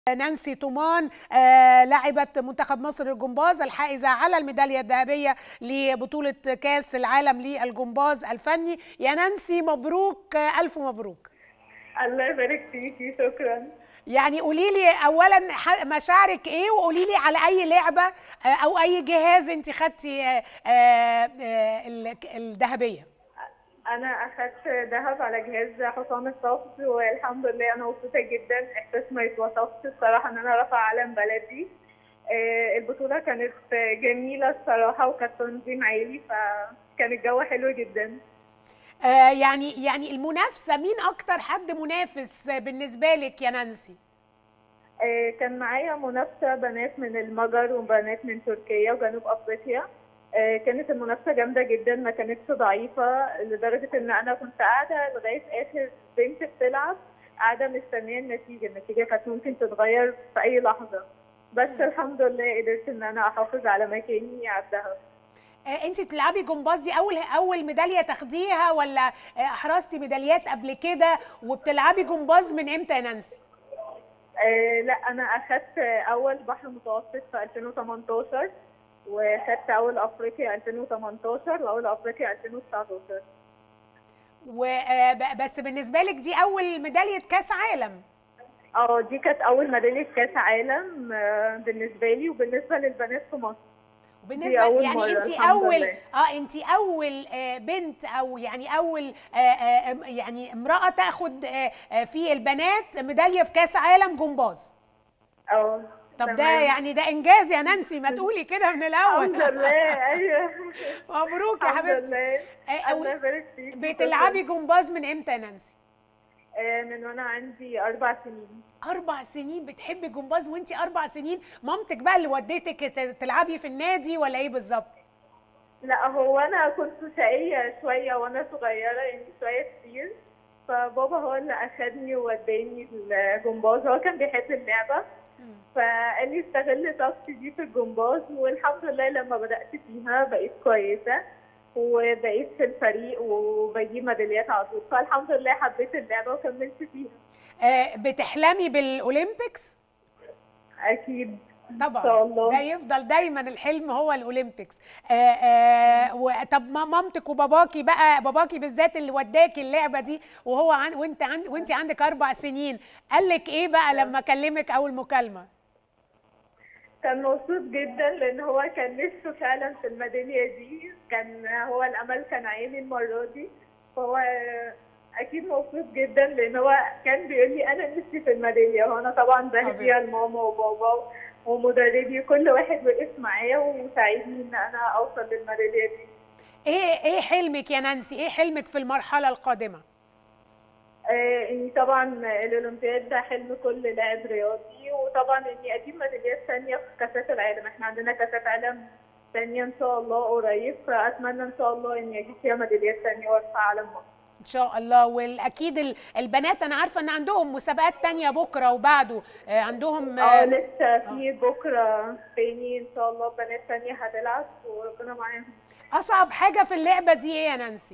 نانسي تومان آه، لاعبة منتخب مصر للجمباز الحائزة على الميدالية الذهبية لبطولة كأس العالم للجمباز الفني يا نانسي مبروك آه، ألف مبروك الله يبارك فيكي شكرا يعني قولي لي أولا ح- مشاعرك إيه وقولي لي على أي لعبة آه، أو أي جهاز أنت خدتي آه، آه، آه، ال- الذهبية انا اخدت ذهب على جهاز حصان الصف والحمد لله انا مبسوطه جدا احساس ما يتوصفش الصراحه ان انا رافعه علم بلدي آه، البطوله كانت جميله الصراحه وكانت تنظيم عالي فكان الجو حلو جدا آه، يعني يعني المنافسة مين أكتر حد منافس بالنسبة لك يا نانسي؟ آه، كان معايا منافسه بنات من المجر وبنات من تركيا وجنوب افريقيا آه، كانت المنافسه جامده جدا ما كانتش ضعيفه لدرجه ان انا كنت قاعده لغايه اخر بنت بتلعب قاعده مستنيه النتيجه النتيجه كانت ممكن تتغير في اي لحظه بس الحمد لله قدرت ان انا احافظ على مكاني على الذهب آه، انت بتلعبي جمباز دي اول اول ميداليه تاخديها ولا آه، احرزتي ميداليات قبل كده وبتلعبي جمباز من امتى يا نانسي آه لا انا اخدت اول بحر متوسط في 2018 واخدت اول افريقيا 2018 واول افريقيا 2019 وبس بالنسبه لك دي اول ميداليه كاس عالم اه دي كانت اول ميداليه كاس عالم آه، بالنسبه لي وبالنسبه للبنات في مصر بالنسبه أول يعني مرة، انت الحمد اول لله. اه انت اول آه، بنت او يعني اول آه، آه، يعني امراه تاخد آه، آه، في البنات ميداليه في كاس عالم جمباز اه طب ده تمام. يعني ده انجاز يا نانسي ما تقولي كده من الاول الحمد لله ايوه مبروك يا الحمد حبيبتي لله آه، الله يبارك فيك بتلعبي جمباز من امتى يا نانسي آه، من وانا عندي اربع سنين اربع سنين بتحبي الجمباز وانت اربع سنين مامتك بقى اللي وديتك ت- تلعبي في النادي ولا ايه بالظبط لا هو انا كنت شقية شوية وانا صغيرة يعني شوية كتير فبابا هو اللي اخدني ووداني الجمباز هو كان بيحب اللعبة فقال لي استغل طاقتي دي في الجمباز والحمد لله لما بدأت فيها بقيت كويسة وبقيت في الفريق وبجيب ميداليات على طول فالحمد لله حبيت اللعبة وكملت فيها آه بتحلمي بالاولمبيكس اكيد طبعا إن شاء الله. ده يفضل دايما الحلم هو الاولمبيكس آه آه و- طب ما مامتك وباباكي بقى باباكي بالذات اللي وداكي اللعبه دي وهو عن وانت عن وانت عندك اربع سنين قال لك ايه بقى لما كلمك اول مكالمه كان مبسوط جدا لان هو كان نفسه فعلا في الميداليه دي كان هو الامل كان عيني المره دي فهو اكيد مبسوط جدا لان هو كان بيقول لي انا نفسي في الميداليه وانا طبعا بهديها حبيبتي. لماما وبابا ومدربي كل واحد وقف معايا وساعدني ان انا اوصل للميداليه دي ايه ايه حلمك يا نانسي ايه حلمك في المرحله القادمه آه، اني طبعا الاولمبياد ده حلم كل لاعب رياضي وطبعا اني اجيب ميداليات ثانيه في كاسات العالم احنا عندنا كاسات عالم ثانيه ان شاء الله قريب فاتمنى ان شاء الله اني اجيب فيها ميداليات ثانيه وارفع علم مصر ان شاء الله والاكيد ال- البنات انا عارفه ان عندهم مسابقات تانية بكره وبعده آه، عندهم اه آه، لسه في بكره تاني ان شاء الله بنات ثانيه هتلعب وربنا معاهم اصعب حاجه في اللعبه دي ايه يا نانسي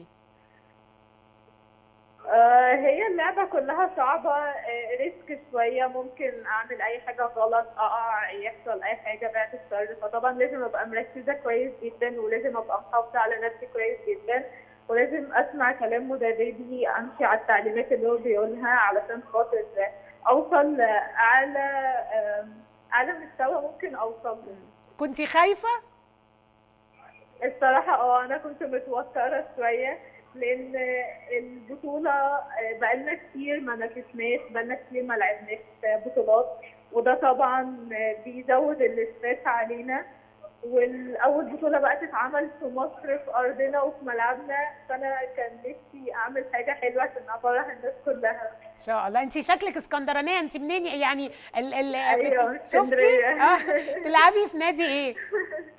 آه، هي اللعبة كلها صعبة آه، ريسك شوية ممكن أعمل أي حاجة غلط أقع يحصل أي حاجة بعد الشر فطبعا لازم أبقى مركزة كويس جدا ولازم أبقى محافظة على نفسي كويس جدا ولازم أسمع كلام مدربي أمشي على التعليمات اللي هو بيقولها علشان خاطر أوصل لأعلى آه، أعلى مستوى ممكن أوصل له كنتي خايفه الصراحة اه أنا كنت متوترة شوية لأن البطولة بقالنا كتير ما نافسناش بقالنا كتير ما لعبناش بطولات وده طبعا بيزود الاسترس علينا والأول بطولة بقى تتعمل في مصر في أرضنا وفي ملعبنا فأنا كان نفسي أعمل حاجة حلوة عشان أفرح الناس كلها ان شاء الله انت شكلك اسكندرانيه انت منين يعني ال ال أيوة، بت- شفتي اسكندرية. اه تلعبي في نادي ايه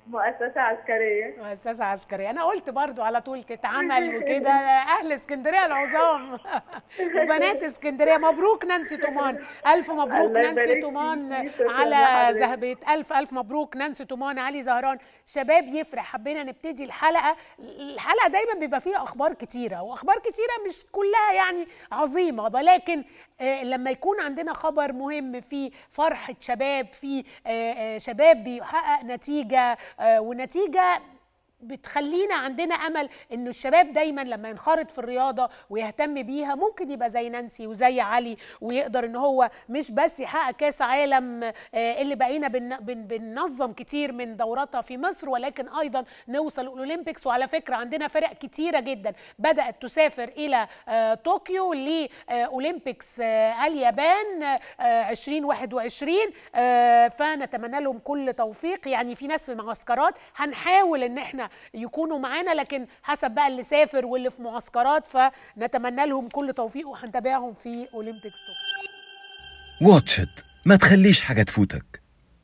مؤسسة عسكرية مؤسسة عسكرية أنا قلت برضو على طول تتعمل وكده أهل اسكندرية العظام وبنات اسكندرية مبروك نانسي تومان ألف مبروك الله نانسي يبارك تومان فيكي. شكراً على لحضرتك. ذهبية ألف ألف مبروك نانسي تومان علي زهران شباب يفرح حبينا نبتدي الحلقة الحلقة دايما بيبقى فيها أخبار كتيرة وأخبار كتيرة مش كلها يعني عظيمة ولكن آه، لما يكون عندنا خبر مهم في فرحة شباب في آه، آه، شباب بيحقق نتيجة آه، ونتيجة بتخلينا عندنا امل انه الشباب دايما لما ينخرط في الرياضه ويهتم بيها ممكن يبقى زي نانسي وزي علي ويقدر ان هو مش بس يحقق كاس عالم آه، اللي بقينا بن- بن- بننظم كتير من دوراتها في مصر ولكن ايضا نوصل الاولمبيكس وعلى فكره عندنا فرق كتيره جدا بدات تسافر الى آه، طوكيو لاولمبيكس آه، اليابان آه، 2021 آه، فنتمنى لهم كل توفيق يعني في ناس في معسكرات هنحاول ان احنا يكونوا معانا لكن حسب بقى اللي سافر واللي في معسكرات فنتمنى لهم كل توفيق وهنتابعهم في اولمبيكس طوكيو واتش إت ما تخليش حاجة تفوتك